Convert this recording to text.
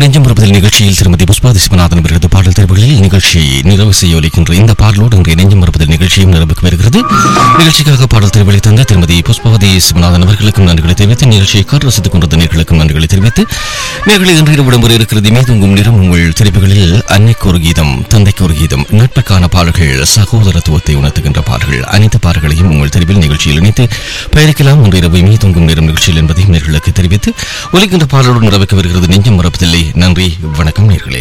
நெஞ்சம் மறுப்பதில் நிகழ்ச்சியில் திருமதி புஷ்பா விஸ்வநாதன் அவர்களது பாடல் தெரிவுகளில் நிகழ்ச்சி நிறைவு செய்ய ஒலிக்கின்ற இந்த பாடலோடு இன்றைய நெஞ்சம் மறுப்பதில் நிகழ்ச்சியும் நிறைவுக்கு வருகிறது நிகழ்ச்சிக்காக பாடல் தெரிவுகளை தந்த திருமதி புஷ்பவதி விஸ்வநாதன் அவர்களுக்கும் நன்றிகளை தெரிவித்து நிகழ்ச்சியை காட்டு ரசித்துக் கொண்டிருந்த நேர்களுக்கும் நன்றிகளை தெரிவித்து நேர்களை இன்று இரவு விடுமுறை இருக்கிறது மீதுங்கும் நிறம் உங்கள் தெரிவுகளில் அன்னைக்கு ஒரு கீதம் தந்தைக்கு ஒரு கீதம் நட்புக்கான பாடல்கள் சகோதரத்துவத்தை உணர்த்துகின்ற பாடல்கள் அனைத்து பாடல்களையும் உங்கள் தெரிவில் நிகழ்ச்சியில் இணைத்து பயணிக்கலாம் இன்று இரவு மீதுங்கும் நேரம் நிகழ்ச்சியில் என்பதையும் நேர்களுக்கு தெரிவித்து ஒலிக்கின்ற பாடலோடு நிறைவுக்கு வருகிறது நெஞ்சம் மறப்பதில்லை நன்றி வணக்கம் நேர்களே